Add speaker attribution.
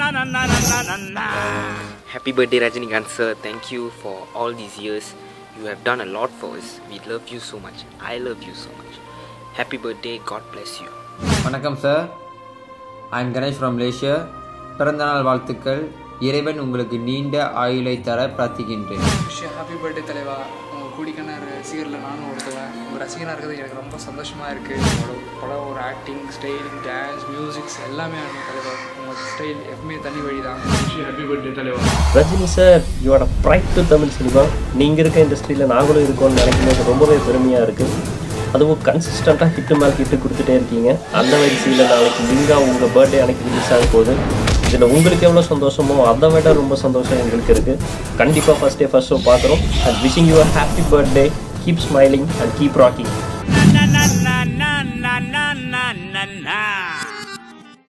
Speaker 1: Happy birthday, Rajinikanth sir. Thank you for all these years. You have done a lot for us. We love you so much. I love you so much. Happy birthday. God bless you.
Speaker 2: வணக்கம் sir I am Ganesh from Malaysia பிறந்தநாள் வாழ்த்துக்கள் இறைவன் உங்களுக்கு நீண்ட ஆயுளை தர பிரார்த்திக்கின்றேன்
Speaker 3: விஷயம் happy birthday தலைவா உங்கள் கூடிக்கான ரசிகரில் நானும் ஒருத்தவன் உங்கள் ரசிகனாக இருக்கிறது எனக்கு ரொம்ப சந்தோஷமாக இருக்குது உங்களோட படம் ஒரு ஆக்டிங் ஸ்டைல் டான்ஸ் மியூசிக்ஸ் எல்லாமே ஆகணும் தலைவா உங்கள் ஸ்டைல் எப்பவுமே தனி வழி தான்
Speaker 4: Rajini sir your pride to Tamil cinema நீங்கள் இருக்க இண்டஸ்ட்ரியில் நாங்களும் இருக்கோம்னு நினைக்கும்போது ரொம்பவே பெருமையாக இருக்குது அதுவும் கன்சிஸ்டண்ட்டாக ஹிட்டு மேலே ஹிட்டு கொடுத்துட்டே இருக்கீங்க அந்த வரிசையில் நாளைக்கு லிங்கா உங்கள் பர்த்டே அன்னைக்கு ரிலீஸ் ஆக போகுது இதில் உங்களுக்கு எவ்வளோ சந்தோஷமோ அதை விட ரொம்ப சந்தோஷம் எங்களுக்கு இருக்குது கண்டிப்பாக ஃபஸ்ட் டே ஃபஸ்ட் ஷோ பார்க்குறோம் and wishing you happy birthday keep smiling and keep rocking